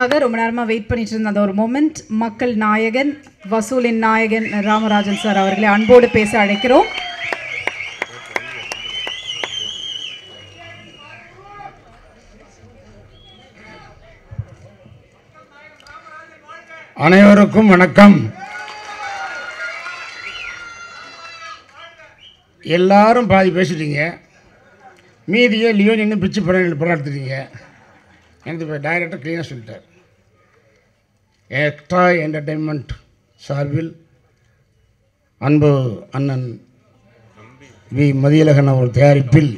ஆக ரொம்ப நேரமா வெயிட் பண்ணிட்டு இருந்த அந்த ஒரு மொமெண்ட் மக்கள் நாயகன் வசூலின் நாயகன் ராமராஜன் சார் அவர்களை அன்போடு பேச அழைக்கிறோம் அனைவருக்கும் வணக்கம் எல்லாரும் பாதி பேசிட்டீங்க மீதியே லியோ நின்று பிச்சு படம் படம் எடுத்துட்டீங்க எனக்கு இப்போ டைரக்டர் க்ளீனாக சொல்லிட்டார் எக்ஸ்ட்ரா என்டர்டெயின்மெண்ட் சார்பில் அன்பு அண்ணன் வி மதியழகன் அவர் தயாரிப்பில்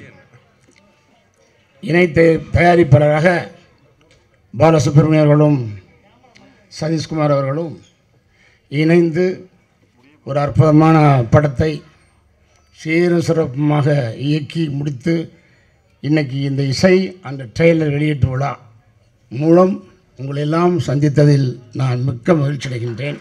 இணை தய- தயாரிப்பாளராக பாலசுப்ரமணியம் அவர்களும் சதீஷ்குமார் அவர்களும் இணைந்து ஒரு அற்புதமான படத்தை சீரும் சிறப்புமாக இயக்கி முடித்து இன்னைக்கு இந்த இசை அந்த ட்ரெய்லர் வெளியீட்டு விழா மூலம் உங்களெல்லாம் சந்தித்ததில் நான் மிக்க மகிழ்ச்சி அடைகின்றேன்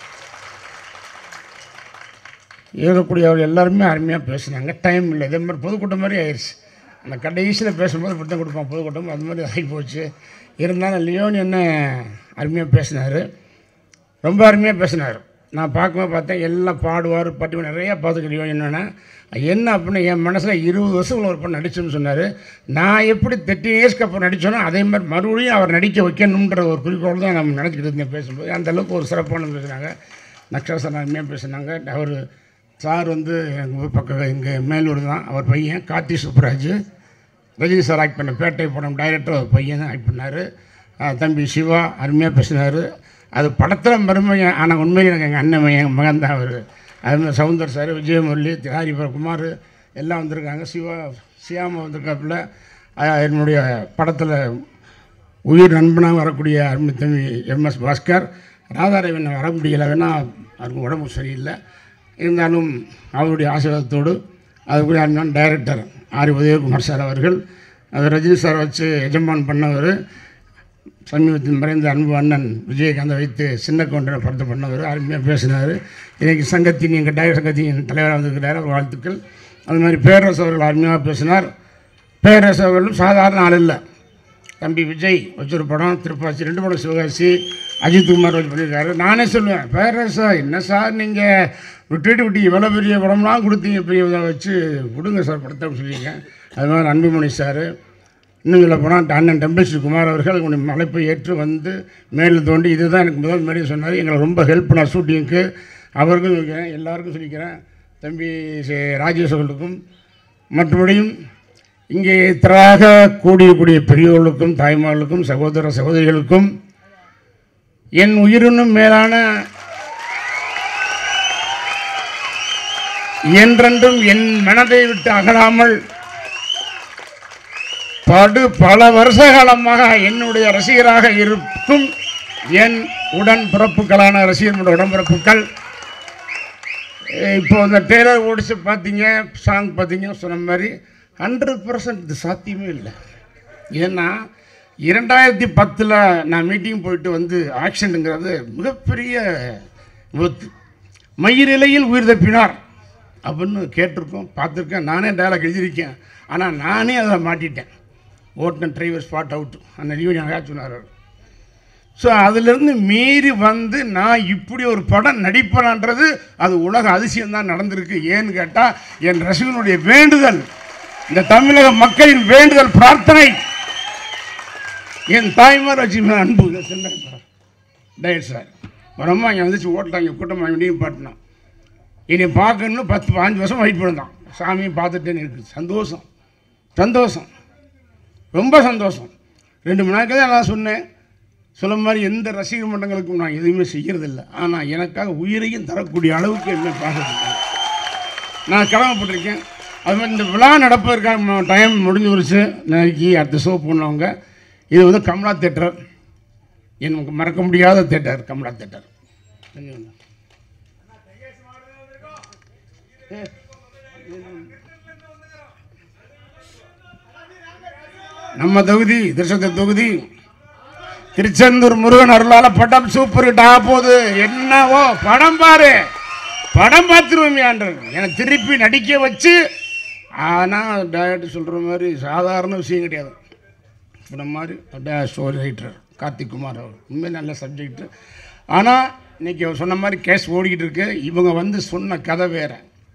இருக்கக்கூடியவர்கள் எல்லாருமே அருமையாக பேசுனாங்க டைம் இல்லை இதே மாதிரி பொதுக்கூட்டம் மாதிரி ஆயிடுச்சு அந்த கடைசியில் பேசும்போது இப்படி தான் கொடுப்பான் பொதுக்கூட்டம் அது மாதிரி ஆகி போச்சு இருந்தாலும் லியோன் என்ன அருமையாக பேசினார் ரொம்ப அருமையாக பேசினார் நான் பார்க்கும்போது பார்த்தேன் எல்லாம் பாடுவார் பட்டி நிறையா பார்த்துக்கிறோம் என்னென்னா என்ன அப்படின்னு என் மனசில் இருபது வருஷம் ஒரு படம் நடிச்சோன்னு சொன்னார் நான் எப்படி தேர்ட்டின் இயர்ஸ்க்கு அப்புறம் நடித்தோனோ அதே மாதிரி மறுபடியும் அவர் நடிக்க வைக்கணுன்ற ஒரு குறிக்கோள் தான் நம்ம நினச்சிக்கிட்டு இருந்தேன் பேசும்போது அந்த அளவுக்கு ஒரு சிறப்பான பேசுனாங்க நக்ஷாசன் அருமையாக பேசுனாங்க அவர் சார் வந்து எங்கள் ஊர் பக்கம் இங்கே மேலூர் தான் அவர் பையன் கார்த்தி சுப்ராஜ் ரஜினி சார் ஆக்ட் பண்ண பேட்டை படம் டைரக்டர் அவர் பையன் தான் ஆக்ட் பண்ணார் தம்பி சிவா அருமையாக பேசினார் அது படத்தில் மருமையன் ஆனால் உண்மையில் எனக்கு எங்கள் அண்ணன் என் மகன் தான் அவர் அதுமாதிரி சவுந்தர் சார் விஜயமுரளி திஹாரி குமார் எல்லாம் வந்திருக்காங்க சிவா சியாமா வந்திருக்காப்புல அஹ் என்னுடைய படத்தில் உயிர் நண்பனாக வரக்கூடிய அருமை தம்பி எம்எஸ் பாஸ்கர் ராதாரவன் வர முடியல வேணா அவருக்கு உடம்பு சரியில்லை இருந்தாலும் அவருடைய ஆசீர்வாதத்தோடு அதுக்குரிய அண்ணன் டைரக்டர் ஆர் உதயகுமார் சார் அவர்கள் அவர் ரஜினி சார் வச்சு எஜமான் பண்ணவர் சமீபத்தில் மறைந்த அன்பு அண்ணன் விஜயகாந்தை வைத்து சின்ன கவுண்டர் படத்தை பண்ணவர் அருமையாக பேசினார் இன்றைக்கி சங்கத்தின் எங்கள் டைரக்டர் சங்கத்தின் தலைவராக வந்திருக்கிறார் அவர் வாழ்த்துக்கள் அது மாதிரி பேரரசு அவர்கள் அருமையாக பேசினார் பேரரசு அவர்களும் சாதாரண ஆள் இல்லை தம்பி விஜய் வச்சொரு படம் திருப்பாச்சி ரெண்டு படம் சிவகாசி அஜித் குமார் வச்சு பண்ணியிருக்காரு நானே சொல்லுவேன் பேரரசா என்ன சார் நீங்கள் விட்டுட்டு விட்டு இவ்வளோ பெரிய படம்லாம் கொடுத்தீங்க பெரிய இதை வச்சு கொடுங்க சார் படத்தை அப்படின்னு சொல்லியிருக்கேன் அது மாதிரி அன்புமணி சார் இன்னும் சொல்ல போனால் அண்ணன் டெம்பிள்ஸ்ரீ குமார் அவர்கள் உங்களுடைய அழைப்பை ஏற்று வந்து மேலில் தோண்டி இதுதான் எனக்கு முதல் மேலே சொன்னார் எங்களை ரொம்ப ஹெல்ப் பண்ணார் ஷூட்டிங்க்கு அவருக்கும் சொல்லிக்கிறேன் எல்லாருக்கும் சொல்லிக்கிறேன் தம்பி சே- ராஜேஷ் அவர்களுக்கும் மற்றபடியும் இங்கே திராக கூடியக்கூடிய பெரியவர்களுக்கும் தாய்மார்களுக்கும் சகோதர சகோதரிகளுக்கும் என் உயிரினும் மேலான என்றென்றும் என் மனதை விட்டு அகலாமல் படு பல வருஷ காலமாக என்னுடைய ரசிகராக இருக்கும் என் உடன் பிறப்புகளான ரசிகர்களுடைய உடன்பிறப்புகள் இப்போ இந்த டெய்லர் ஓடிச்சு பார்த்தீங்க சாங் பார்த்தீங்க சொன்ன மாதிரி ஹண்ட்ரட் பர்சன்ட் இது சாத்தியமே இல்லை ஏன்னா இரண்டாயிரத்தி பத்தில் நான் மீட்டிங் போயிட்டு வந்து ஆக்சிடென்ட்டுங்கிறது மிகப்பெரிய விபத்து மயிரிலையில் உயிர் தப்பினார் அப்படின்னு கேட்டிருக்கோம் பார்த்துருக்கேன் நானே டயலாக் எழுதியிருக்கேன் ஆனால் நானே அதில் மாட்டிட்டேன் ஓட்டுன டிரைவர் ஸ்பாட் அவுட் அந்த யூனியன் அழகா சொன்னார் அவர். ஸோ அதிலிருந்து மீறி வந்து நான் இப்படி ஒரு படம் நடிப்பேனான்றது அது உலக அதிசயம் தான் நடந்திருக்கு ஏன்னு கேட்டால் என் ரசிகனுடைய வேண்டுதல் இந்த தமிழக மக்களின் வேண்டுதல் பிரார்த்தனை என் தாய்மார் வச்சு மேல அன்பு டயட் சார் வரமா இங்கே வந்துச்சு ஓட்டலாம் கூட்டமாக வேண்டியும் பாட்டினான் என்னை பார்க்கணும்னு பத்து பாஞ்சு வருஷம் வெயிட் பண்ணிருந்தான் சாமியை பார்த்துட்டேன்னு இருக்குது சந்தோஷம் சந்தோஷம் ரொம்ப சந்தோஷம் ரெண்டு மணி நேரத்துக்கு தான் நான் சொன்னேன் சொல்ல மாதிரி எந்த ரசிகர் மன்றங்களுக்கும் நான் எதுவுமே செய்கிறதில்ல ஆனால் எனக்காக உயிரையும் தரக்கூடிய அளவுக்கு என்ன பார்க்கறது நான் கடமைப்பட்டிருக்கேன் அது மாதிரி இந்த விழா நடப்பதற்கான டைம் முடிஞ்சு போச்சு நாளைக்கு அடுத்த ஷோ பண்ணவங்க இது வந்து கமலா தேட்டர் எனக்கு மறக்க முடியாத தேட்டர் கமலா தேட்டர் நம்ம தொகுதி திருச்செந்தூர் தொகுதி திருச்செந்தூர் முருகன் அருளால படம் சூப்பர் ஹிட் ஆக போகுது என்னவோ படம் பாரு படம் பார்த்துருவோமியான்றது எனக்கு திருப்பி நடிக்க வச்சு ஆனால் டேரக்டர் சொல்கிற மாதிரி சாதாரண விஷயம் கிடையாது இந்த மாதிரி ஸ்டோரி ரைட்டர் கார்த்திக் குமார் அவர் உண்மையாக நல்ல சப்ஜெக்ட் ஆனால் இன்னைக்கு அவர் சொன்ன மாதிரி கேஸ் ஓடிக்கிட்டு இருக்கு இவங்க வந்து சொன்ன கதை வேற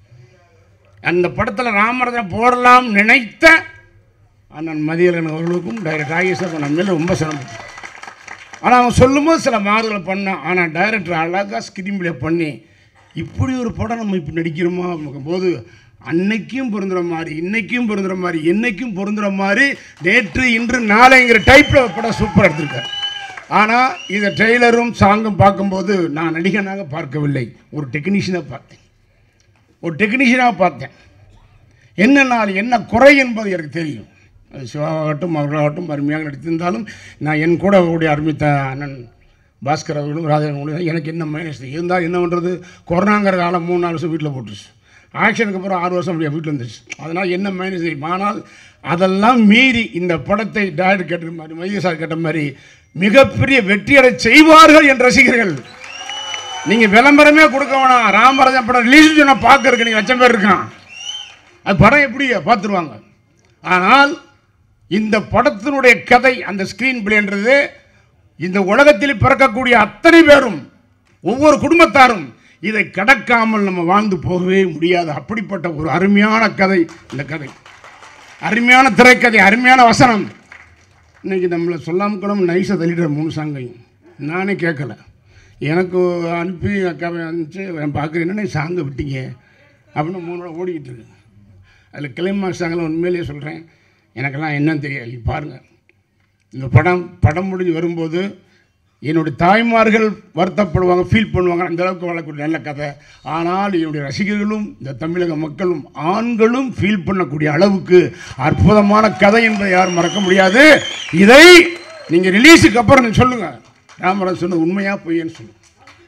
அந்த படத்தில் ராமராஜன் போடலாம் நினைத்த அண்ணன் மதியலன் அவர்களுக்கும் டைரக்டர் ராகேஷ் நம்ம மேலே ரொம்ப சிரமம் ஆனால் அவன் சொல்லும்போது சில மாறுதலை பண்ணான் ஆனால் டைரக்டர் அழகாக ஸ்கிரீன் ப்ளே பண்ணி இப்படி ஒரு படம் நம்ம இப்போ நடிக்கிறோமா போது அன்னைக்கும் பொருந்துற மாதிரி இன்னைக்கும் பொருந்துற மாதிரி என்னைக்கும் பொருந்துற மாதிரி நேற்று இன்று நாளைங்கிற டைப்பில் படம் சூப்பராக எடுத்திருக்காரு ஆனால் இதை ட்ரெய்லரும் சாங்கும் பார்க்கும்போது நான் நடிகனாக பார்க்கவில்லை ஒரு டெக்னீஷியனாக பார்த்தேன் ஒரு டெக்னீஷியனாக பார்த்தேன் என்ன நாள் என்ன குறை என்பது எனக்கு தெரியும் அது சிவாகட்டும் அவர்களாகட்டும் அருமையாக நடித்திருந்தாலும் நான் என் கூட அவருடைய அருமித்த அண்ணன் பாஸ்கர் அவர்களும் ராஜன் எனக்கு என்ன மைனஸ் இருந்தால் என்ன பண்ணுறது கொரோனாங்கிற காலம் மூணு நாலு வருஷம் வீட்டில் போட்டுருச்சு ஆக்ஷனுக்கு அப்புறம் ஆறு வருஷம் அப்படியே வீட்டில் இருந்துச்சு அதனால் என்ன மைனஸ் தெரியும் ஆனால் அதெல்லாம் மீறி இந்த படத்தை டாக்டர் கேட்ட மாதிரி மைய சார் கேட்ட மாதிரி மிகப்பெரிய வெற்றியடை செய்வார்கள் என் ரசிகர்கள் நீங்கள் விளம்பரமே கொடுக்க வேணாம் ராமராஜன் படம் ரிலீஸ் சொன்ன பார்க்கறதுக்கு நீங்கள் லட்சம் பேர் இருக்கான் அது படம் எப்படி பார்த்துருவாங்க ஆனால் இந்த படத்தினுடைய கதை அந்த ஸ்க்ரீன் பிளேன்றது இந்த உலகத்தில் பிறக்கக்கூடிய அத்தனை பேரும் ஒவ்வொரு குடும்பத்தாரும் இதை கடக்காமல் நம்ம வாழ்ந்து போகவே முடியாது அப்படிப்பட்ட ஒரு அருமையான கதை இந்த கதை அருமையான திரைக்கதை அருமையான வசனம் இன்னைக்கு நம்மளை சொல்லாமல் கூட நைஸாக தள்ளிடுற மூணு சாங்கையும் நானே கேட்கல எனக்கு அனுப்பி அக்காவை அனுப்பிச்சு நான் பார்க்குறேன் என்னென்ன சாங்கை விட்டீங்க அப்படின்னு மூணு நாள் ஓடிக்கிட்டு இருக்கு அதில் கிளைமாக்ஸ் சாங்கில் உண்மையிலேயே சொல்கிறேன் எனக்கெல்லாம் என்னன்னு தெரியாது நீ பாருங்கள் இந்த படம் படம் முடிஞ்சு வரும்போது என்னுடைய தாய்மார்கள் வருத்தப்படுவாங்க ஃபீல் பண்ணுவாங்க அந்த அளவுக்கு வளரக்கூடிய நல்ல கதை ஆனால் என்னுடைய ரசிகர்களும் இந்த தமிழக மக்களும் ஆண்களும் ஃபீல் பண்ணக்கூடிய அளவுக்கு அற்புதமான கதை என்பதை யாரும் மறக்க முடியாது இதை நீங்கள் ரிலீஸுக்கு அப்புறம் நீங்க சொல்லுங்க ராமராஜ் சொன்னது உண்மையாக பொய்யன்னு சொல்லுங்க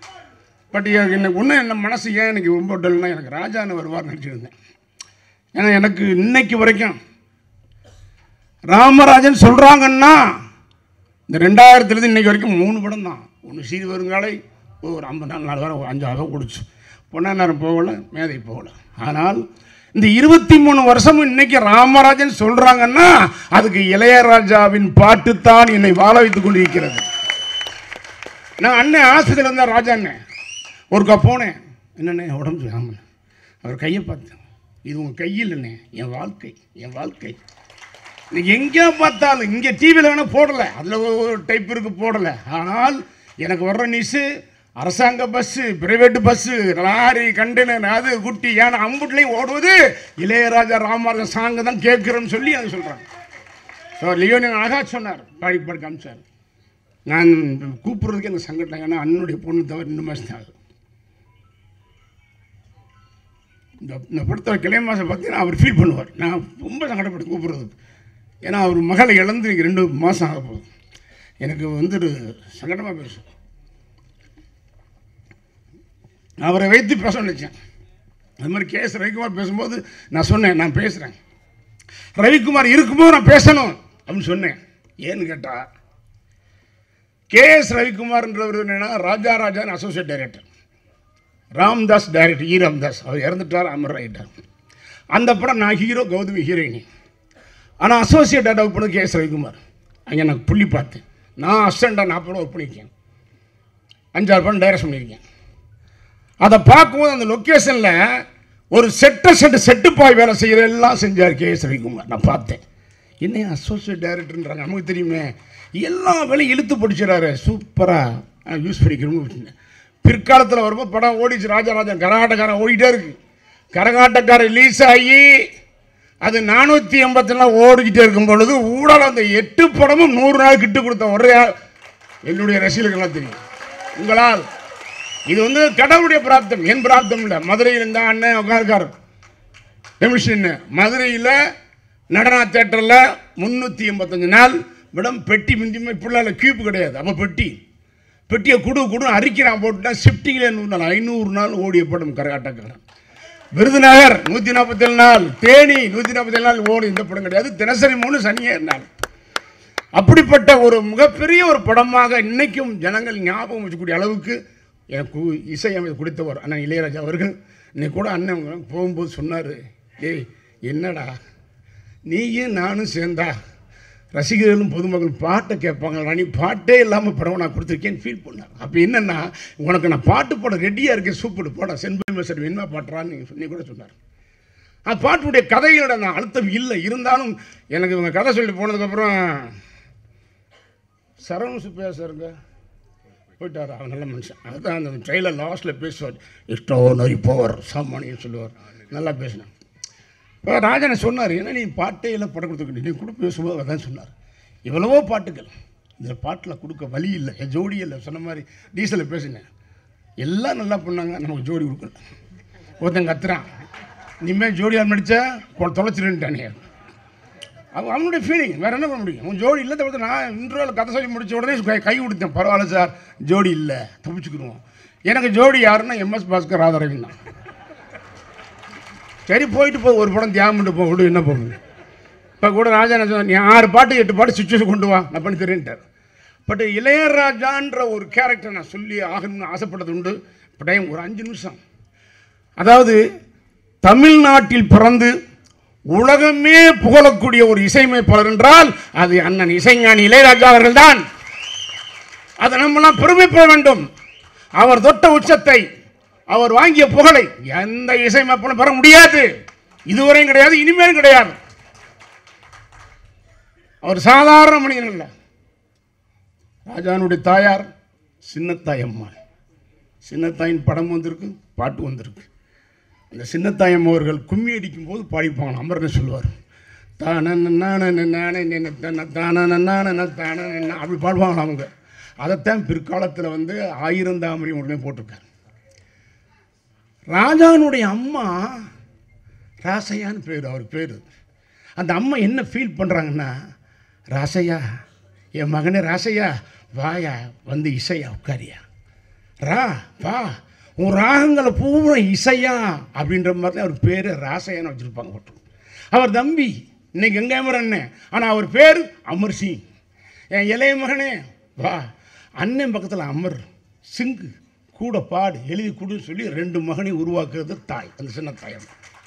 பட் எனக்கு ஒன்றும் என்ன மனசு ஏன் எனக்கு ரொம்ப டல்னா எனக்கு ராஜான்னு வருவார் நினச்சிருந்தேன் ஏன்னா எனக்கு இன்னைக்கு வரைக்கும் ராமராஜன் சொல்கிறாங்கன்னா இந்த ரெண்டாயிரத்துலேருந்து இன்னைக்கு வரைக்கும் மூணு படம் தான் ஒன்று சீரி வருங்காலை ஒரு ஐம்பது நாள் நாலு வாரம் அஞ்சு ஆக கொடுச்சு பொன்னாநேரம் போகல மேதை போகல ஆனால் இந்த இருபத்தி மூணு வருஷமும் இன்னைக்கு ராமராஜன் சொல்கிறாங்கன்னா அதுக்கு இளையராஜாவின் பாட்டு தான் என்னை வாழ வைத்துக் கொண்டிருக்கிறது நான் அண்ணன் ஆஸ்பத்திரியில் இருந்தால் ராஜா அண்ணன் ஒருக்கா போனேன் என்னண்ணே உடம்பு சரியாமல் அவர் கையை பார்த்தேன் இது உங்கள் கையில் அண்ணே என் வாழ்க்கை என் வாழ்க்கை இன்னைக்கு எங்கே பார்த்தாலும் இங்கே டிவியில் வேணால் போடலை அதில் ஒரு டைப் இருக்கு போடலை ஆனால் எனக்கு வர்ற நியூஸு அரசாங்க bus private bus lorry container அது குட்டி ஏன்னா அம்புட்லேயும் ஓடுவது இளையராஜா ராமராஜன் சாங்கை தான் கேட்குறேன்னு சொல்லி அதை சொல்கிறாங்க ஸோ லியோனி அழகாக சொன்னார் பாடி பாடி காமிச்சார் நான் கூப்பிட்றதுக்கு எனக்கு சங்கடம் ஏன்னா அண்ணனுடைய பொண்ணு தவிர ரெண்டு மாதம் தான் ஆகுது இந்த இந்த படத்தில் கிளை மாதம் பார்த்தீங்கன்னா அவர் ஃபீல் பண்ணுவார் நான் ரொம்ப சங்கடப்பட்டு கூப்பிட்றதுக்கு ஏன்னா அவர் மகளை இழந்து இன்னைக்கு ரெண்டு மாதம் ஆக போகுது எனக்கு வந்து சங்கடமாக பேசும் அவரை வைத்து பேச நினச்சேன் அது மாதிரி கேஎஸ் ரவிக்குமார் பேசும்போது நான் சொன்னேன் நான் பேசுகிறேன் ரவிக்குமார் இருக்கும்போது நான் பேசணும் அப்படின்னு சொன்னேன் ஏன்னு கேட்டால் கேஎஸ் ரவிக்குமார்ன்றவர் என்னன்னா ராஜா ராஜான்னு அசோசியேட் டைரக்டர் ராம்தாஸ் டைரக்டர் ஈ ராம்தாஸ் அவர் இறந்துட்டார் அமர் ரைட்டர் அந்த படம் நான் ஹீரோ கௌதமி ஹீரோயினி ஆனால் அசோசியேட் டைரக்டர் பண்ணது கேஎஸ் ரவிக்குமார் அங்கே நான் புள்ளி பார்த்தேன் நான் அசிஸ்டண்டாக நாற்பது ரூபா ஒர்க் பண்ணியிருக்கேன் அஞ்சாறு படம் டைரக்ஷன் பண்ணியிருக்கேன் அதை பார்க்கும்போது அந்த லொக்கேஷனில் ஒரு செட்ட செட்டு செட்டு பாய் வேலை செய்கிற எல்லாம் செஞ்சார் கே எஸ் ரவிக்குமார் நான் பார்த்தேன் என்ன அசோசியேட் டைரக்டர்ன்றாங்க நமக்கு தெரியுமே எல்லா வேலையும் இழுத்து படிச்சிடறாரு சூப்பராக யூஸ் பண்ணிக்கிறோம் பிற்காலத்தில் வரும்போது படம் ஓடிச்சு ராஜராஜன் கரகாட்டக்காரன் ஓடிட்டே இருக்கு கரகாட்டக்காரன் ரிலீஸ் ஆகி அது நானூற்றி எண்பத்தி நாள் ஓடிக்கிட்டே இருக்கும் பொழுது ஊடால அந்த எட்டு படமும் நூறு நாள் கிட்டு கொடுத்த ஒரே ஆள் என்னுடைய ரசிகர்கள்லாம் தெரியும் உங்களால் இது வந்து கடவுளுடைய பிராப்தம் என் பிராப்தம் இல்லை மதுரையில் இருந்தா அண்ணன் உட்காந்துக்கார் கமிஷன் மதுரையில் நடனா தேட்டரில் முந்நூற்றி எண்பத்தஞ்சு நாள் விடம் பெட்டி மிஞ்சுமே பிள்ளைல கியூப் கிடையாது அப்போ பெட்டி பெட்டியை குடு குடு அரிக்கிறான் போட்டுட்டா ஷிஃப்டிங்கில் நூறு நாள் ஐநூறு நாள் ஓடிய படம் கரகாட்டக்காரன் விருதுநகர் நூற்றி நாற்பத்தேழு நாள் தேனி நூற்றி நாற்பத்தேழு நாள் ஓடும் இந்த படம் கிடையாது தினசரி மூணு சனியே நாள் அப்படிப்பட்ட ஒரு மிகப்பெரிய ஒரு படமாக இன்னைக்கும் ஜனங்கள் ஞாபகம் வச்சக்கூடிய அளவுக்கு எனக்கு இசையமைத்து கொடுத்தவர் அண்ணன் இளையராஜா அவர்கள் இன்னைக்கு கூட அண்ணன் போகும்போது சொன்னார் ஏய் என்னடா நீயும் நானும் சேர்ந்தா ரசிகர்களும் பொதுமக்கள் பாட்டை கேட்பாங்க நீ பாட்டே இல்லாமல் படம் நான் கொடுத்துருக்கேன்னு ஃபீல் பண்ணார் அப்போ என்னென்னா உனக்கு நான் பாட்டு பாட ரெடியாக இருக்கேன் சூப்பர் போட சென்பை மெசர் என்ன பாட்டுறான்னு நீ சொல்லி கூட சொன்னார் அந்த பாட்டுடைய கதைகளோட நான் அழுத்தம் இல்லை இருந்தாலும் எனக்கு இவங்க கதை சொல்லி போனதுக்கப்புறம் சரவண சுப்பையா சாருங்க போயிட்டார் அவன் நல்ல மனுஷன் அதுதான் அந்த ட்ரெயிலர் லாஸ்ட்டில் பேசுவார் இஷ்டோ நரி போவார் சாமானியம் சொல்லுவார் நல்லா பேசினான் இப்போ ராஜனை சொன்னார் ஏன்னா நீ பாட்டே எல்லாம் படம் கொடுத்துக்கிட்டு நீ கூட பேசும்போது அதான் சொன்னார் எவ்வளவோ பாட்டுகள் இந்த பாட்டில் கொடுக்க வழி இல்லை என் ஜோடி இல்லை சொன்ன மாதிரி டீசலில் பேசினேன் எல்லாம் நல்லா பண்ணாங்க நமக்கு ஜோடி கொடுக்கல ஒருத்தன் கத்துறான் இனிமேல் ஜோடியார் நடித்தா தொலைச்சிருன்ட்டானே அவன் அவனுடைய ஃபீலிங் வேறு என்ன பண்ண முடியும் அவன் ஜோடி இல்லை தவிர்த்து நான் இன்ட்ரோவில் கதை சொல்லி முடிச்ச உடனே கை கை கொடுத்தேன் பரவாயில்ல சார் ஜோடி இல்லை தப்பிச்சுக்கிடுவோம் எனக்கு ஜோடி யாருன்னா எம்எஸ் பாஸ்கர் ராதாரவின் தான் சரி போயிட்டு போ ஒரு படம் தியாகம் பண்ணிட்டு போ விடு என்ன போகுது இப்போ கூட ராஜா என்ன சொன்னார், நீ ஆறு பாட்டு எட்டு பாட்டு சுச்சுவேஷன் கொண்டு வா நான் பண்ணி தரேன்ட்டார் பட் இளையராஜான்ற ஒரு கேரக்டர் நான் சொல்லி ஆகணும்னு ஆசைப்பட்டது உண்டு இப்போ டைம் ஒரு அஞ்சு நிமிஷம் அதாவது தமிழ்நாட்டில் பிறந்து உலகமே புகழக்கூடிய ஒரு இசையமைப்பாளர் என்றால் அது அண்ணன் இசைஞானி இளையராஜா அவர்கள் தான் அதை நம்மலாம் பெருமைப்பட வேண்டும் அவர் தொட்ட உச்சத்தை அவர் வாங்கிய புகழை எந்த இசையமைப்பாளரும் பெற முடியாது இதுவரையும் கிடையாது இனிமேலும் கிடையாது அவர் சாதாரண மனிதன் இல்லை ராஜானுடைய தாயார் சின்னத்தாய் அம்மாள் சின்னத்தாயின் படம் வந்திருக்கு பாட்டு வந்திருக்கு அந்த சின்னத்தாயம் அவர்கள் கும்மி அடிக்கும் போது பாடிப்பாங்க அமர்னு சொல்லுவார் தான நான நானே தான தான தான அப்படி பாடுவாங்க அவங்க அதைத்தான் பிற்காலத்தில் வந்து ஆயிரம் தாமரை உடனே போட்டிருக்காரு ராஜானுடைய அம்மா ராசையான்னு பேர் அவர் பேர் அந்த அம்மா என்ன ஃபீல் பண்ணுறாங்கன்னா ராசையா என் மகனே ராசையா வாயா வந்து இசையா உட்காரியா ரா வா உன் ராகங்களை பூரா இசையா அப்படின்ற மாதிரி தான் அவர் பேர் ராசையான்னு வச்சுருப்பாங்க போட்டு அவர் தம்பி இன்னைக்கு கங்காமர் அண்ணன் ஆனால் அவர் பேர் அமர் சிங் என் இளைய மகனே வா அண்ணன் பக்கத்தில் அமர் சிங்கு கூட பாடு எழுதி கொடுன்னு சொல்லி ரெண்டு மகனை உருவாக்குறது தாய் அந்த சின்ன தாயம்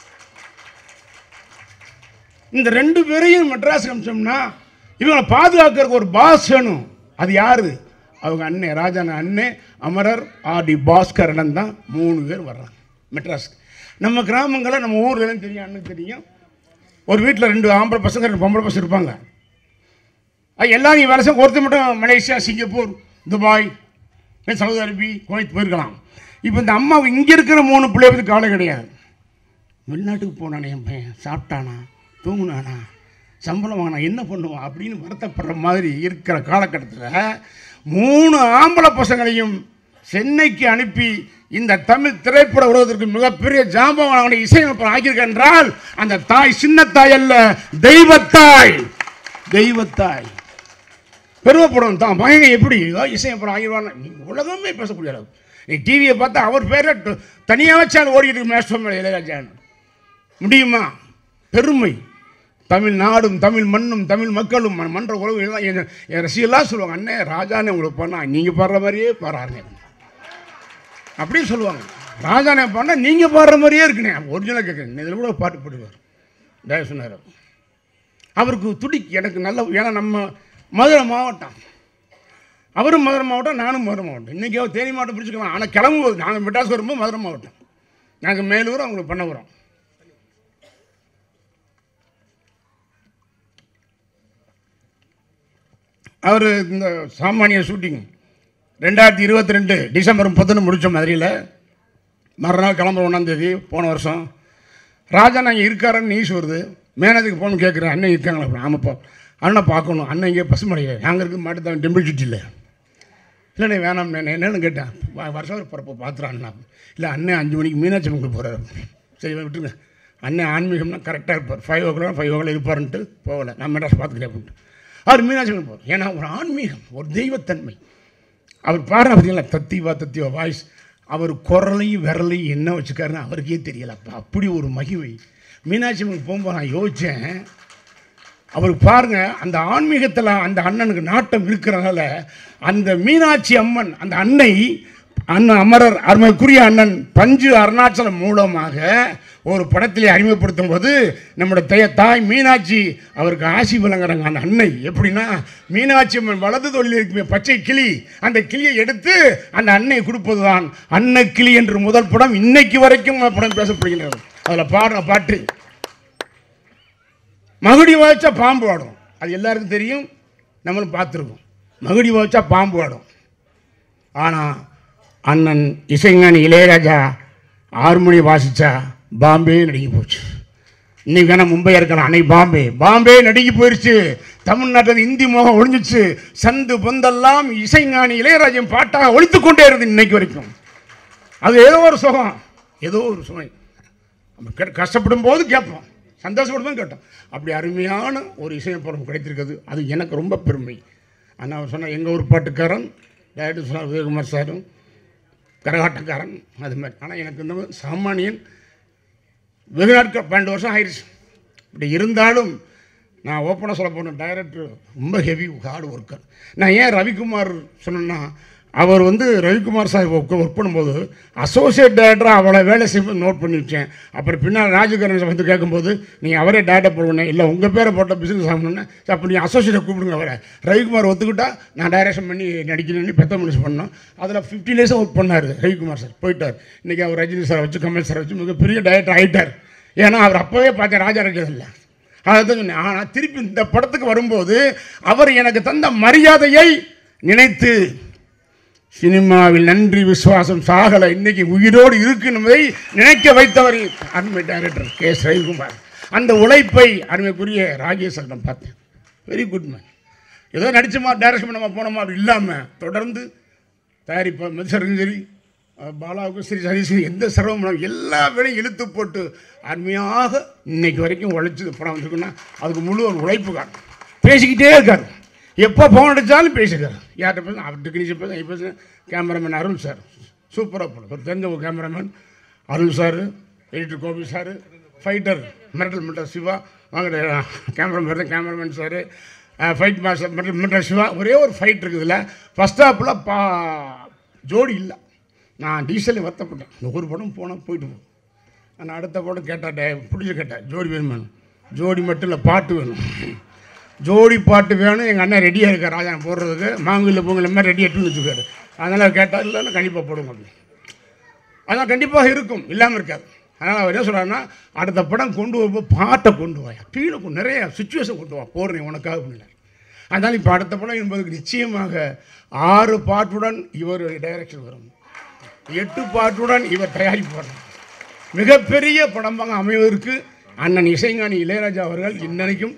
இந்த ரெண்டு பேரையும் மெட்ராஸ் அமிச்சோம்னா இவங்களை பாதுகாக்கிறதுக்கு ஒரு பாஸ் வேணும் அது யாரு அவங்க அண்ணன் ராஜான அண்ணன் அமரர் ஆர்டி பாஸ்கரன் தான் மூணு பேர் வர்றாங்க மெட்ராஸ்க்கு நம்ம கிராமங்களில் நம்ம ஊர்லாம் தெரியும் அண்ணன் தெரியும் ஒரு வீட்டில் ரெண்டு ஆம்பளை பசங்க ரெண்டு பொம்பளை பசங்க இருப்பாங்க அது எல்லாரும் வருஷம் ஒருத்தர் மட்டும் Malaysia Singapore Dubai Saudi Arabia Kuwait போயிருக்கலாம் இப்போ இந்த அம்மா இங்கே இருக்கிற மூணு பிள்ளை பற்றி கவலை கிடையாது வெளிநாட்டுக்கு போனானே என் பையன் சாப்பிட்டானா தூங்குனானா சம்பளம் வாங்கினா என்ன பண்ணுவான் அப்படின்னு வருத்தப்படுற மாதிரி இருக்கிற காலகட்டத்தில் மூணு ஆம்பளை பசங்களையும் சென்னைக்கு அனுப்பி இந்த தமிழ் திரைப்பட உலகத்திற்கு மிகப்பெரிய ஜாம்பவான இசையமைப்பர் ஆக்கியிருக்க என்றால் அந்த தாய் சின்ன தாய் அல்ல தெய்வத்தாய் தெய்வத்தாய் பெருமைப்படும் தான் பையன் எப்படி ஏதோ இசையமைப்பர் ஆகிடுவான்னு உலகமே பேசக்கூடிய அளவு நீ டிவியை பார்த்தா அவர் பேரை தனியாக வச்சாலும் ஓடிட்டு இருக்கு மேஸ்டர் மேலே இளையராஜான்னு முடியுமா பெருமை தமிழ் நாடும் தமிழ் மண்ணும் தமிழ் மக்களும் ம- மன்ற உறவு எல்லாம் என் என் ரசிகர்லாம் சொல்லுவாங்க அண்ணே ராஜானே உங்களுக்கு பண்ணா நீங்கள் பாடுற மாதிரியே பாடுறாருங்க அப்படியே சொல்லுவாங்க ராஜானே பாடினா நீங்கள் பாடுற மாதிரியே இருக்குண்ணே ஒரிஜினலாக கேட்குறேன் இதில் கூட ஒரு பாட்டு போடுவார் தயவு சொன்னார் அவருக்கு துடி எனக்கு நல்ல ஏன்னா நம்ம மதுரை மாவட்டம் அவரும் மதுரை மாவட்டம் நானும் மதுரை மாவட்டம் இன்றைக்கி அவர் தேனி மாவட்டம் பிடிச்சிக்கலாம் ஆனால் கிளம்பும்போது நாங்கள் மெட்ராஸ் வரும்போது மதுரை மாவட்டம் நாங்கள் மேலூர் அவங்களுக்கு பண்ண அவர் இந்த சாமானிய ஷூட்டிங் ரெண்டாயிரத்தி இருபத்தி ரெண்டு டிசம்பர் முப்பத்தொன்று முடித்த மதுரையில் மறுநாள் கிளம்புற ஒன்றாந்தேதி போன வருஷம் ராஜா நாங்கள் இருக்காருன்னு நியூஸ் வருது மேனேஜருக்கு ஃபோன் கேட்குறேன் அண்ணன் இருக்காங்களா அப்படி ஆமாப்பா அண்ணனை பார்க்கணும் அண்ணன் இங்கே பசுமடையில் நாங்கள் இருக்க மாட்டு தான் டெம்பிள் சிட்டியில் இல்லைண்ணே வேணாம் நான் என்னன்னு கேட்டேன் வ- வருஷம் ஒரு பிறப்ப பார்த்துறான் அண்ணா இல்லை அண்ணன் அஞ்சு மணிக்கு மீனாட்சி அம்மனுக்கு போகிறாரு சரி விட்டுருங்க அண்ணன் ஆன்மீகம்னா கரெக்டாக இருப்பார் five o'clock five o'clock இருப்பாருன்ட்டு போகலை நான் மெட்ராஸ் பார்த்துக்கிறேன் அப்படின்ட்டு அவர் மீனாட்சி அம்மன் போகிறார் ஏன்னா ஒரு ஆன்மீகம் ஒரு தெய்வத்தன்மை அவர் பாடுற பார்த்தீங்களா தத்திவா தத்திவா வாய்ஸ் அவர் குரலையும் விரலையும் என்ன வச்சுக்காருன்னு அவருக்கே தெரியல அப்ப அப்படி ஒரு மகிமை மீனாட்சி அம்மனுக்கு போகும்போது நான் யோசித்தேன் அவருக்கு பாருங்க அந்த ஆன்மீகத்தில் அந்த அண்ணனுக்கு நாட்டம் இருக்கிறனால அந்த மீனாட்சி அம்மன் அந்த அன்னை அண்ணன் அமரர் அருமைக்குரிய அண்ணன் பஞ்சு அருணாச்சலம் மூலமாக ஒரு படத்திலே அறிமுகப்படுத்தும் போது நம்முடைய தய தாய் மீனாட்சி அவருக்கு ஆசி வழங்குறாங்க அந்த அன்னை எப்படின்னா மீனாட்சி அம்மன் வலது தொழில் இருக்குமே பச்சை கிளி அந்த கிளியை எடுத்து அந்த அன்னை கொடுப்பது தான் அன்ன கிளி என்று முதல் படம் இன்னைக்கு வரைக்கும் அந்த படம் பேசப்படுகின்றது அதில் பாடுற பாட்டு மகுடி வச்சா பாம்பு ஆடும் அது எல்லாருக்கும் தெரியும் நம்மளும் பார்த்துருக்கோம் மகுடி வச்சா பாம்பு ஆடும் ஆனால் அண்ணன் இசைஞானி இளையராஜா ஆறு மணி வாசிச்சா பாம்பே நடுங்கி போச்சு இன்னைக்கு வேணா மும்பையா இருக்கலாம் அன்னைக்கு பாம்பே பாம்பே நடுங்கி போயிருச்சு தமிழ்நாட்டில் இந்தி மோகம் ஒழிஞ்சிச்சு சந்து பொந்தெல்லாம் இசைஞானி இளையராஜன் பாட்டாக ஒழித்து கொண்டே இருந்து இன்னைக்கு வரைக்கும் அது ஏதோ ஒரு சுகம் ஏதோ ஒரு சுமை நம்ம கெ- கஷ்டப்படும் போது கேட்போம் சந்தோஷப்படும் போது கேட்டோம் அப்படி அருமையான ஒரு இசையமைப்பாளர் கிடைத்திருக்குது அது எனக்கு ரொம்ப பெருமை ஆனால் அவர் சொன்ன எங்கள் ஊர் பாட்டுக்காரன் டேரக்டர் சொன்னார் விஜயகுமார் சாரும் கரகாட்டக்காரன் அது மாதிரி ஆனால் எனக்கு இந்த மாதிரி சாமானியன் வெகு நாட்கள் பன்னெண்டு வருஷம் ஆயிடுச்சு இப்படி இருந்தாலும் நான் ஓப்பனாக சொல்ல போன டைரக்டர் ரொம்ப ஹெவி ஹார்ட் ஒர்க்கர் நான் ஏன் ரவிக்குமார் சொன்னேன்னா அவர் வந்து ரவிக்குமார் சார் ஒர்க் ஒர்க் பண்ணும்போது அசோசியேட் டைரக்டராக அவளை வேலை செய்யும்போது நோட் பண்ணி வச்சேன் அப்புறம் பின்னால் ராஜகரன் வந்து கேட்கும்போது நீங்கள் அவரே டேரக்டர் போடுவேன் இல்லை உங்கள் பேரை போட்ட பிஸ்னஸ் ஆகணும்னு சரி, அப்போ நீங்கள் அசோசியேட்டை கூப்பிடுங்க அவரை ரவிக்குமார் ஒத்துக்கிட்டா நான் டைரக்ஷன் பண்ணி நடிக்கணும்னு பெத்த மனுஷன் பண்ணோம் அதில் ஃபிஃப்டி டேஸாக ஒர்க் பண்ணார் ரவிக்குமார் சார் போயிட்டார் இன்றைக்கி அவர் ரஜினி சார் வச்சு கமல் சார் வச்சு மிகப்பெரிய டைரக்டர் ஆகிட்டார் ஏன்னா அவர் அப்போவே பார்த்தேன் ராஜா இல்லை அதான் சொன்னேன் ஆனால் திருப்பி இந்த படத்துக்கு வரும்போது அவர் எனக்கு தந்த மரியாதையை நினைத்து சினிமாவில் நன்றி விசுவாசம் சாகலை இன்னைக்கு உயிரோடு இருக்கு என்பதை நினைக்க வைத்தவர் அருமை டைரக்டர் கே எஸ் ரவிக்குமார் அந்த உழைப்பை அருமைக்குரிய ராஜேஷ் சாரிடம் பார்த்தேன் வெரி குட் மேன் ஏதோ நடிச்சோமா டைரக்ஷன் பண்ணமா போனோமா அப்படி இல்லாமல் தொடர்ந்து தயாரிப்பு மதிசரும் சரி அஹ் பாலாவுக்கும் சரி சரி சரி எந்த சிரமம் இல்லாம எல்லா வேலையும் இழுத்து போட்டு அருமையாக இன்னைக்கு வரைக்கும் உழைச்சி படம் வந்திருக்குன்னா அதுக்கு முழு ஒரு உழைப்பு காணும் பேசிக்கிட்டே இருக்காரு எப்போ ஃபோன் அடித்தாலும் பேசிக்கிறார் யார்கிட்ட பேச அவர் டெக்னீஷியன் பேச இப்போ பேசுகிறேன் கேமராமேன் அருள் சார் சூப்பராக போடும் ஒரு தெரிஞ்ச ஒரு cameraman Arul sir editor Gopi sir fighter Mirattal Mirattal Siva வாங்க cameraman cameraman sir fight master Mirattal Mirattal Siva ஒரே ஒரு ஃபைட் இருக்குதுல்ல ஃபஸ்ட் ஹாப்பில் பா ஜோடி இல்லை நான் டீசல் வருத்தப்பட்டேன் இந்த ஒரு படம் போனால் போயிட்டு போ நான் அடுத்த படம் கேட்டாட்டே பிடிச்சி கேட்டேன் ஜோடி வேணுமான்னு ஜோடி மட்டும் இல்லை பாட்டு வேணும் ஜோடி பாட்டு வேணும் எங்கள் அண்ணன் ரெடியாக இருக்கார் ராஜா போடுறதுக்கு மாங்குயில் பொங்கல் மாதிரி ரெடி எடுத்துன்னு வச்சுக்காரு அதனால் கேட்டால் இல்லைன்னா கண்டிப்பாக போடுங்க அப்படி அதான் கண்டிப்பாக இருக்கும் இல்லாமல் இருக்காது அதனால் அவர் என்ன சொல்கிறாருன்னா அடுத்த படம் கொண்டு வரும்போது பாட்டை கொண்டு வாயா கீழே கொண்டு நிறைய சுச்சுவேஷன் கொண்டு வா போடுறேன் உனக்காக பண்ணினார் அதனால் இப்போ அடுத்த படம் என்பதுக்கு நிச்சயமாக ஆறு பாட்டுடன் இவர் டைரக்ஷன் வரும் எட்டு பாட்டுடன் இவர் தயாரிப்பு வரும் மிகப்பெரிய படமாக அமைவதற்கு அண்ணன் இசைஞானி இளையராஜா அவர்கள் இன்னைக்கும்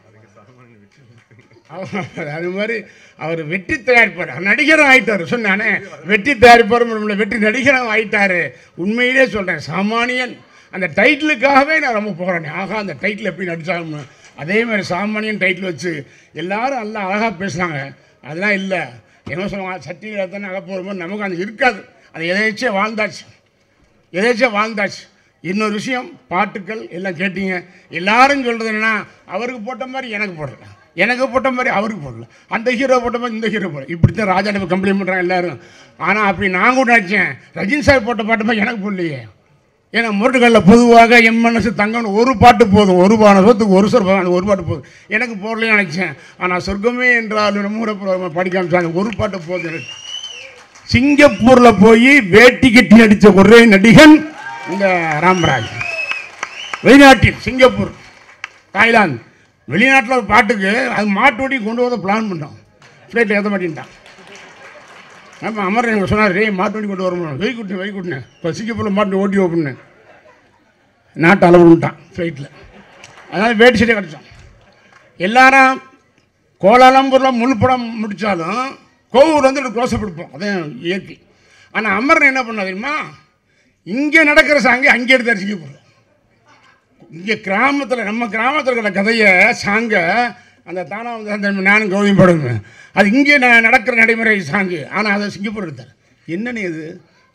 அவர் அது மாதிரி அவர் வெற்றி தயாரிப்பார் நடிகரும் ஆயிட்டார் சொன்னானே வெற்றி தயாரிப்பாரும் இல்லை, வெற்றி நடிகரும் ஆயிட்டாரு உண்மையிலே சொல்கிறேன் சாமானியன் அந்த டைட்டிலுக்காகவே நான் ரொம்ப போகிறேன் ஆகா அந்த டைட்டில் எப்படி நடிச்சாலும் அதே மாதிரி சாமானியன் டைட்டில் வச்சு எல்லாரும் நல்லா அழகாக பேசுனாங்க அதெல்லாம் இல்லை என்ன சொல்லுவாங்க சட்டியில் தானே அழக போகும்போது நமக்கு அது இருக்காது அது எதாச்சும் வாழ்ந்தாச்சு எதாச்சும் வாழ்ந்தாச்சு இன்னொரு விஷயம் பாட்டுக்கள் எல்லாம் கேட்டீங்க எல்லாரும் சொல்கிறது என்னன்னா அவருக்கு போட்ட மாதிரி எனக்கு போடல எனக்கு போட்ட மாதிரி அவருக்கு போடல அந்த ஹீரோ போட்ட மாதிரி இந்த ஹீரோ போடல இப்படி தான் ராஜா கம்ப்ளைண்ட் பண்ணுறாங்க எல்லாரும் ஆனால் அப்படி நான் கூட நினச்சேன் ரஜினி சார் போட்ட பாட்டு மாதிரி எனக்கு போடலையே ஏன்னா முரட்டுகளில் பொதுவாக என் மனசு தங்கம்னு ஒரு பாட்டு போதும் ஒரு பான சொத்துக்கு ஒரு சொல் அந்த ஒரு பாட்டு போதும் எனக்கு போடலையே நினச்சேன் ஆனால் சொர்க்கமே என்றால் மூட படிக்க ஆரம்பிச்சாங்க ஒரு பாட்டு போதும் எனக்கு சிங்கப்பூரில் போய் வேட்டி கட்டி நடித்த ஒரே நடிகன் இந்த ராமராஜ் வெளிநாட்டில் சிங்கப்பூர் தாய்லாந்து வெளிநாட்டில் ஒரு பாட்டுக்கு அது மாட்டு வண்டி கொண்டு வர பிளான் பண்ணோம் ஃப்ளைட்டில் ஏற்ற மாட்டேன்ட்டான் ஆமாம் அமர் எனக்கு சொன்னார் ரே மாட்டு வண்டி கொண்டு வரணும் வெய் குட்டினேன் வெய் குட்டினேன் இப்போ சிங்கப்பூரில் மாட்டு ஓட்டி ஓப்பண்ணேன் நாட்டு அளவுட்டான் ஃப்ளைட்டில் அதனால் வேட்டி சட்டை கிடச்சோம் எல்லாரும் கோலாலம்பூரில் முழு படம் முடித்தாலும் கோவூர் வந்து க்ளோஸப் எடுப்போம் அதான் இயற்கை ஆனால் அமரன் என்ன பண்ணா தெரியுமா இங்கே நடக்கிற சாங்கை அங்கே எடுத்தார் சிங்கப்பூரில் இங்கே கிராமத்தில் நம்ம கிராமத்தில் இருக்கிற கதையை சாங்கை அந்த தானா வந்து அந்த நானும் கௌதம் படுவேன் அது இங்கே ந- நடக்கிற நடைமுறை சாங்கு ஆனால் அதை சிங்கப்பூர் எடுத்தார் என்னன்னு இது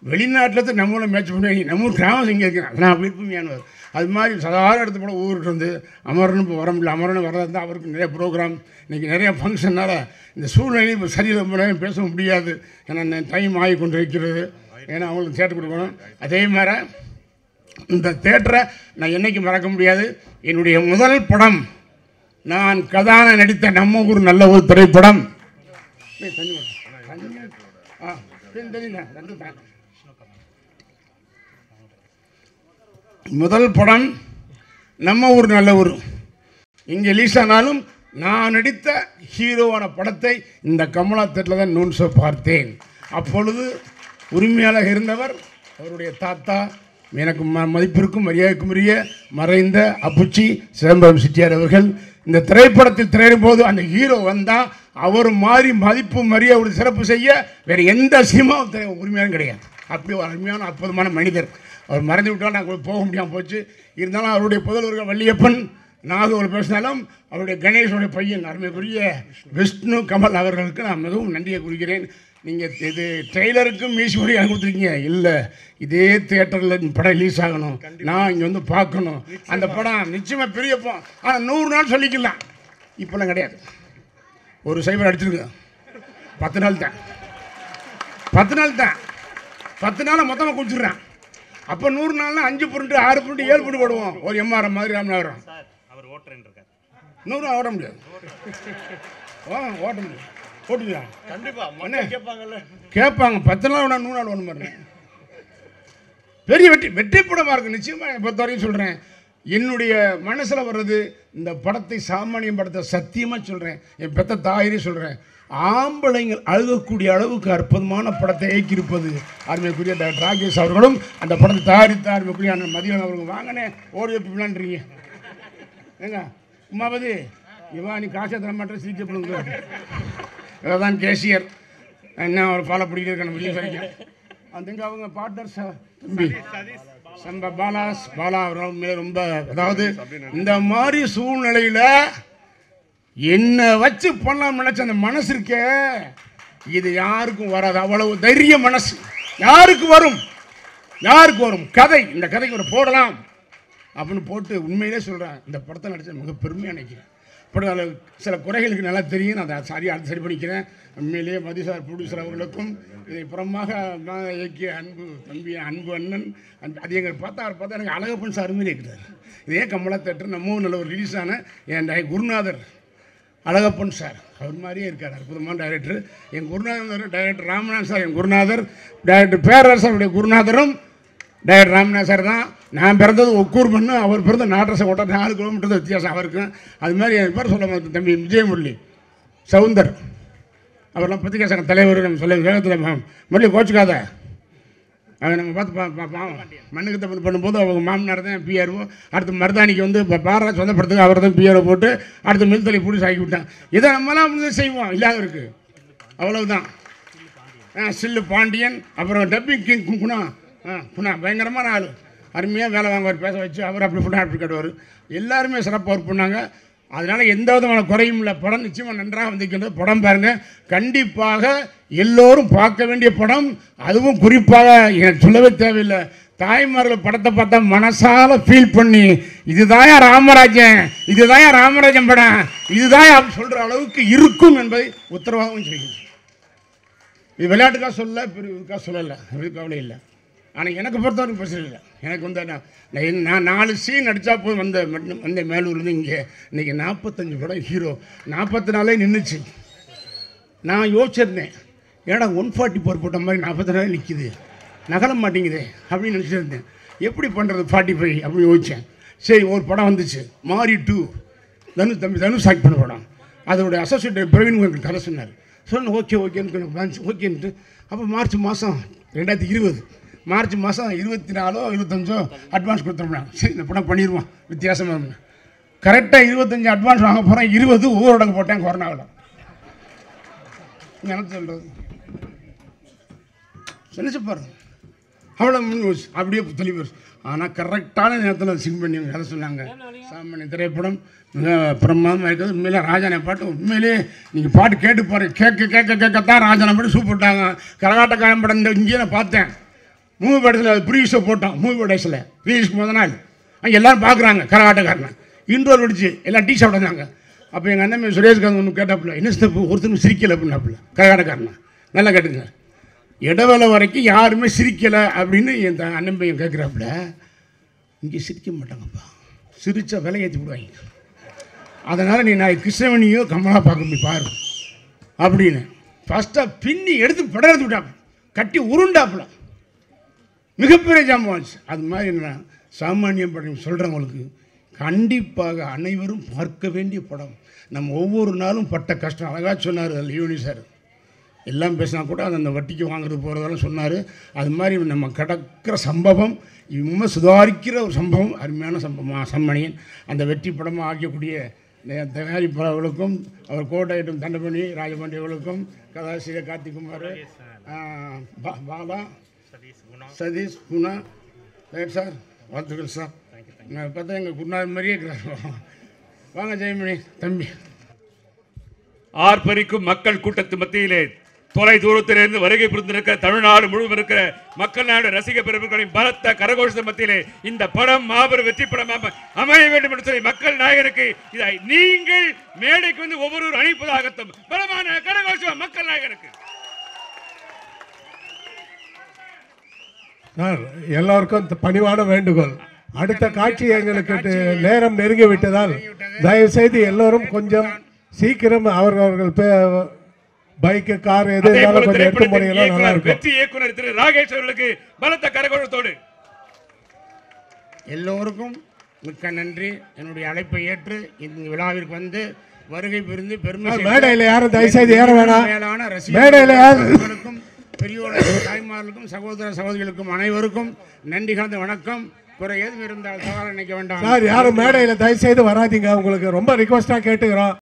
வெளிநாட்டில் இருந்து நம்மளை மேட்ச் பண்ணுவாங்க நம்ம ஊர் கிராமம் இங்கே இருக்கிறேன் நான் விருப்பமையானவர் அது மாதிரி சாதாரண இடத்து போல ஊருக்கு இருந்து அமரன் இப்போ வர முடியல அமரன் வரது அவருக்கு நிறைய ப்ரோக்ராம் இன்றைக்கி நிறைய ஃபங்க்ஷனால் இந்த சூழ்நிலை இப்போ சரியில்லை முறையாக பேச முடியாது ஏன்னா டைம் ஆகி கொண்டு இருக்கிறது ஏன்னா அவங்களுக்கு தேட்டர் கொடுக்கணும் அதே மாதிரி இந்த தேட்டரை நான் என்னைக்கு மறக்க முடியாது என்னுடைய முதல் படம் நான் கதான நடித்த நம்ம ஊர் நல்ல ஒரு திரைப்படம் ஏய், தண்ணி கொடு. தண்ணி. ஆ, சரி, தண்ணிண்ணா, ரெண்டு தான். முதல் படம் நம்ம ஊர் நல்ல ஊர் இங்கே ரிலீஸ் ஆனாலும் நான் நடித்த ஹீரோவான படத்தை இந்த கமலா தேட்டில் தான் நூன் ஷோ பார்த்தேன் அப்பொழுது உரிமையாளர் இருந்தவர் அவருடைய தாத்தா எனக்கு ம மதிப்பிற்கும் மரியாதைக்குரிய மறைந்த அப்புச்சி சிதம்பரம் செட்டியார் அவர்கள் இந்த திரைப்படத்தில் திரையிடும் போது அந்த ஹீரோ வந்தால் அவர் மாதிரி மதிப்பு மரியாதை ஒரு சிறப்பு செய்ய வேறு எந்த சினிமாவும் உரிமையாலும் கிடையாது அப்படி ஒரு அருமையான அற்புதமான மனிதர் அவர் மறைந்து விட்டால் நாங்கள் போக முடியாமல் போச்சு இருந்தாலும் அவருடைய புதல்வர்கள் வள்ளியப்பன் நாகூர் பேசினாலும் அவருடைய கணேஷனுடைய பையன் அருமைக்குரிய விஷ்ணு கமல் அவர்களுக்கு நான் மிகவும் நன்றியை குறிக்கிறேன் நீங்கள் இது ட்ரெய்லருக்கும் மீசி மொழி கொடுத்துருக்கீங்க இல்லை இதே தேட்டரில் இந்த படம் ரிலீஸ் ஆகணும் நான் இங்கே வந்து பார்க்கணும் அந்த படம் நிச்சயமாக பெரிய படம் ஆனால் நூறு நாள் சொல்லிக்கலாம் இப்போல்லாம் கிடையாது ஒரு சைபர் அடிச்சிருக்கு பத்து நாள் தான் பத்து நாள் தான் பத்து நாளை மொத்தமாக குடிச்சிடுறேன் அப்போ நூறு நாள்னா அஞ்சு புருண்டு ஆறு புருண்டு ஏழு புருண்டு போடுவோம் ஒரு எம்ஆர்எம் மாதிரி ராமநாதபுரம் சார் அவர் ஓட்டுறேன் இருக்கார் நூறு ஓட முடியாது ஆ ஓட்ட முடியாது ஓட்டுவியா கண்டிப்பா அண்ணே. கேட்பாங்கல்ல கேட்பாங்க பத்து நாள் வேணா நூறு நாள் ஒன்று மாதிரி பெரிய வெற்றி வெற்றி படமாக இருக்குது நிச்சயமாக என்னை பொறுத்த வரைக்கும் சொல்கிறேன் என்னுடைய மனசில் வர்றது இந்த படத்தை சாமானியம் படத்தை சத்தியமாக சொல்கிறேன் என் பெத்த தாயிரே சொல்கிறேன் ஆம்பளைங்கள் அழுகக்கூடிய அளவுக்கு அற்புதமான படத்தை இயக்கியிருப்பது அருமைக்குரிய டாக்டர் ராகேஷ் அவர்களும் அந்த படத்தை தயாரித்த அருமைக்குரிய அண்ணன் மதியம் அவர்கள் வாங்கினே ஓடி வைப்பிலான்றீங்க ஏங்க உமாபதி இவா நீ காசை தர மாட்டேன் சீக்கிரம் பண்ணுங்க இதான் கேசியர் என்ன ஒரு ஃபாலோ பிடிக்கிறது நம்ம வெளியே வரைக்கும் அதுங்க அவங்க பார்ட்னர்ஸ் தம்பி சம்ப பாலாஸ் பாலா அவர்கள் மேலே ரொம்ப அதாவது இந்த மாதிரி சூழ்நிலையில் என்னை வச்சு பண்ணலாம் நினைச்ச அந்த மனசு இருக்கே இது யாருக்கும் வராது அவ்வளவு தைரிய மனசு யாருக்கு வரும் யாருக்கு வரும் கதை இந்த கதைக்கு ஒரு போடலாம் அப்படின்னு போட்டு உண்மையிலே சொல்கிறேன் இந்த படத்தை நடிச்ச மிக பெருமையாக நினைக்கிறேன் படம் அதில் சில குறைகளுக்கு நல்லா தெரியும் நான் அதை சரி அடுத்து சரி பண்ணிக்கிறேன் உண்மையிலேயே மதி சார் ப்ரொடியூசர் அவர்களுக்கும் இதை புறமாக நான் இயக்கிய அன்பு தம்பி அன்பு அண்ணன் அன்பு அது எங்களை பார்த்தா அவர் பார்த்தா எனக்கு அழகப்பன் சார் மாதிரி இருக்கிறார் இதே கமலா தேட்டர் நம்ம ஊர் நல்ல ஒரு ரிலீஸ் ஆன என் டை- குருநாதர் அழகப்பன் சார் அவர் மாதிரியே இருக்கார் அற்புதமான டைரக்டர் என் குருநாதர் டைரக்டர் ராமநாதன் சார் என் குருநாதர் டைரக்டர் பேரரசருடைய குருநாதரும் டைரக்டர் ராமநாத் சார் தான் நான் பிறந்தது ஒக்கூர் மண்ணு அவர் பிறந்த நாட்டரசை ஓட்ட நாலு கிலோமீட்டர் தான் வித்தியாசம் அவருக்கும் அது மாதிரி என் பேர் சொல்ல மாட்டேன் தம்பி விஜயமுரளி சவுந்தர் அவர்லாம் பத்திரிகை சங்க தலைவர் நம்ம சொல்ல வேகத்தில் முரளி கோச்சுக்காத அவன் நம்ம பார்த்து பா பா- பாவம் மண்ணுக்கு தப்பு பண்ணும்போது அவங்க மாமனார் தான் பிஆர்ஓ அடுத்து மருதாணிக்கு வந்து இப்போ பாரா சொந்தப்படுறதுக்கு அவர் தான் பிஆர்ஓ போட்டு அடுத்து மில்தலை பிடிச்சி ஆக்கி விட்டான் இதை நம்மளாம் வந்து செய்வோம் இல்லாத இருக்கு அவ்வளவுதான் ஆ சில்லு பாண்டியன் அப்புறம் டப்பிங் கிங் குணா ஆ குணா பயங்கரமான ஆள் அருமையாக வேலை வாங்குவார் பேச வச்சு அவர் அப்படி பண்ணார் அப்படி கட்டுவார் எல்லாருமே சிறப்பாக ஒர்க் பண்ணாங்க அதனால் எந்த விதமான குறையும் இல்லை படம் நிச்சயமாக நன்றாக வந்திருக்கின்றது படம் பாருங்கள் கண்டிப்பாக எல்லோரும் பார்க்க வேண்டிய படம் அதுவும் குறிப்பாக எனக்கு சொல்லவே தேவையில்லை தாய்மார்கள் படத்தை பார்த்தா மனசால ஃபீல் பண்ணி இதுதான் ராமராஜன் இதுதான் ராமராஜன் படம் இதுதான் அப்படி சொல்கிற அளவுக்கு இருக்கும் என்பதை உத்தரவாதம் செய்கிறேன் இது விளையாட்டுக்காக சொல்ல பெரியதுக்காக சொல்லலை இது கவலை இல்லை ஆனால் எனக்கு பொறுத்தவரைக்கும் பிரச்சனை இல்லை எனக்கு வந்து நான் நான் என்ன- நான் நாலு சீன் அடித்தா போய் வந்த மெட்ன- வந்த மேலூர்லேருந்து இங்கே இன்றைக்கி நாற்பத்தஞ்சு படம் ஹீரோ நாற்பத்தி நாலே நின்றுச்சு நான் யோசிச்சிருந்தேன் ஏடா ஒன் ஃபார்ட்டி ஃபோர் போட்ட மாதிரி நாற்பத்தி நாலு நிற்கிது நகர மாட்டேங்குதே அப்படின்னு நினச்சிருந்தேன் எப்படி பண்ணுறது ஃபார்ட்டி ஃபைவ் அப்படின்னு யோசித்தேன் சரி ஒரு படம் வந்துச்சு மாரி டூ தனு தம்பி தனுஷ் ஆக்ட் பண்ண படம் அதோடைய அசோசியேட் பிரவீன் உங்களுக்கு கதை சொன்னார் சொன்னேன் ஓகே ஓகேன்னு வந்துச்சு ஓகேன்ட்டு அப்போ மார்ச் மாதம் ரெண்டாயிரத்தி இருபது மார்ச் மாதம் இருபத்தி நாலோ இருபத்தஞ்சோ அட்வான்ஸ் கொடுத்துருந்தாங்க சரி இந்த படம் பண்ணிடுவோம் வித்தியாசமாக கரெக்டாக இருபத்தஞ்சு அட்வான்ஸ் வாங்க போகிறேன் இருபது ஊரடங்கு போட்டேன் கொரோனாவில் என்ன சொல்கிறது நினச்சி பாருங்க அவ்வளோ முன் வச்சு அப்படியே தெளிவு ஆனால் கரெக்டான நேரத்தில் சிங் பண்ணி கதை சொன்னாங்க சாமானிய திரைப்படம் மிக பிரமாதமாக இருக்குது உண்மையிலே ராஜானை பாட்டு உண்மையிலே நீங்கள் பாட்டு கேட்டு பாருங்க கேட்க கேட்க கேட்கத்தான் ராஜானை பாட்டு சூப்பிட்டாங்க கரகாட்டக்காரன் படம் இந்த இங்கேயே நான் பார்த்தேன் மூவி படத்தில் ப்ரீஷோ போட்டோம் மூவி படத்தில் ரிலீஸ்க்கு முத நாள் அங்கே எல்லாரும் பார்க்குறாங்க கரகாட்டக்காரனை இன்டோர் வெடிச்சு எல்லாம் டீ சாப்பிட்டு வந்தாங்க அப்போ எங்கள் அண்ணன் சுரேஷ்காந்த் ஒன்று கேட்டாப்புல என்ன ஸ்டெப் ஒருத்தரும் சிரிக்கலை அப்படின்னாப்புல கரகாட்டக்காரனை நல்லா கேட்டுங்க இடவேளை வரைக்கும் யாருமே சிரிக்கலை அப்படின்னு என் த- அண்ணன் பையன் கேட்குறாப்புல இங்கே சிரிக்க மாட்டாங்கப்பா சிரிச்சா விலை ஏற்றி விடுவாங்க அதனால் நீ நான் கிருஷ்ணவணியோ கமலா பார்க்க போய் பாரு அப்படின்னு ஃபஸ்ட்டாக பின்னி எடுத்து படம் விட்டாப்புல கட்டி உருண்டாப்புல மிகப்பெரிய ஜாமாச்சு அது மாதிரி என்ன சாமானியம் படம் சொல்கிறவங்களுக்கு கண்டிப்பாக அனைவரும் பார்க்க வேண்டிய படம் நம்ம ஒவ்வொரு நாளும் பட்ட கஷ்டம் அழகாக சொன்னார் அதில் யூனி சார் எல்லாம் பேசினா கூட அது அந்த வட்டிக்கு வாங்குறது போகிறதெல்லாம் சொன்னார் அது மாதிரி நம்ம கிடக்கிற சம்பவம் இம்மை சுதாரிக்கிற ஒரு சம்பவம் அருமையான சம்பவம் சம்மணியன் அந்த வெற்றி படமாக ஆக்கக்கூடிய நே- தயாரிப்பாளர்களுக்கும் அவர் கோட்டையிட்டும் தண்டபணி ராஜபாண்டியவர்களுக்கும் கதாசிரியர் கார்த்திகுமார் ஆ, பா- பாலா சதீஷ் குணா ரைட் சார் வாழ்த்துக்கள் சார் நான் பார்த்தா எங்கள் குருநாதர் மாதிரியே இருக்கிறார் வாங்க ஜெயமணி தம்பி ஆர்ப்பரிக்கும் மக்கள் கூட்டத்து மத்தியிலே தொலை தூரத்திலிருந்து வருகை புரிந்திருக்கிற தமிழ்நாடு முழுவதும் இருக்கிற மக்கள் நாடு ரசிக பெருமக்களின் பலத்த கரகோஷ மத்தியிலே இந்த படம் மாபெரும் வெற்றி படமாக அமைய வேண்டும் என்று சொல்லி மக்கள் நாயகனுக்கு இதை நீங்கள் மேடைக்கு வந்து ஒவ்வொரு அணிப்பதாகட்டும் பலமான கரகோஷம் மக்கள் நாயகனுக்கு சார் எல்லாருக்கும் த- பணிவான வேண்டுகோள் அடுத்த காட்சி எங்களுக்கு ட- நேரம் நெருங்கி விட்டதால் தயவு செய்து எல்லோரும் கொஞ்சம் சீக்கிரம் அவர்கள் பே- பைக்கு கார் எது அதே இருந்தாலும் போல கொஞ்சம் எடுத்து திரைப்படத்தின் போனீங்கன்னா நல்லா இயக்குனர் இருக்கும் வெற்றி இயக்குனர் திரு ராகேஷ் அவர்களுக்கு பலத்த கரகோஷத்தோடு எல்லோருக்கும் மிக்க நன்றி என்னுடைய அழைப்பை ஏற்று இந்த விழாவிற்கு வந்து வருகை புரிந்து பெருமை சார், சேர்த்த மேடையில யாரும் தயவு செய்து ஏற வேணாம். மேலான மேடையில யாரும் ரசிகர்களுக்கும் பெரியோர்களுக்கும் தாய்மார்களுக்கும் சகோதர சகோதரிகளுக்கும் அனைவருக்கும் நன்றி கலந்த வணக்கம் குறை ஏதும் இருந்தால் தவறு நினைக்க வேண்டாம் சார் யாரும் மேடையில் தயவு செய்து வராதீங்க உங்களுக்கு ரொம்ப ரிக்வஸ்டாக கேட்டுக்கிறோம்